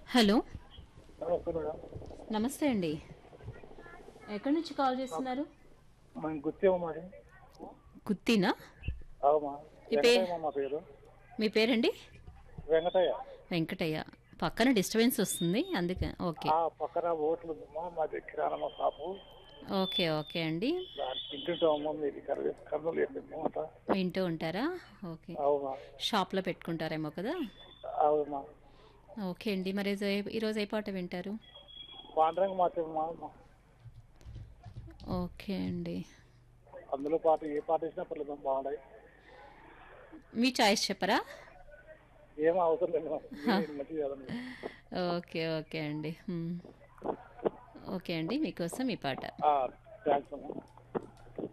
Hello నమస్తే madam నమస్తే అండి ఎక్కడి నుంచి కాల్ చేస్తున్నారు మేము గుర్తేమో మరి గుత్తినా అవుమా మీ పేరు? వెంకటయ్య మా పేరు మీ పేరండి వెంకటయ్య వెంకటయ్య పక్కన డిస్టర్బెన్స్ వస్తుంది అందుకే ఓకే ఆ పక్కన ఓట్లు ఉందమ్మా మాది కిరాణమ్మ షాపు ఓకే ఓకే అండి దాన్ని తింటుంటామమ్మా మీరు కర్రీ కర్నూలు వెళ్ళింది అంట వింటూ ఉంటారా ఓకే అవుమా షాప్లో పెట్టుకుంటారేమో కదా అవుమా ఓకే అండి మరి ఈరోజు- ఈరోజు ఏ పాట వింటారు పాండ్రంగ మాత్రమా ఓకే అండి అందులో పాట ఏ పాట వేసినా పర్లేదు బాగున్నాయి మీ చాయిస్ చెప్పరా ఏం అవసరం లేదు మీరు మంచిది కదండి ఓకే ఓకే అండి మ్మ్. ఓకే అండి మీకోసం ఈ పాట థ్యాంక్స్ అమ్మా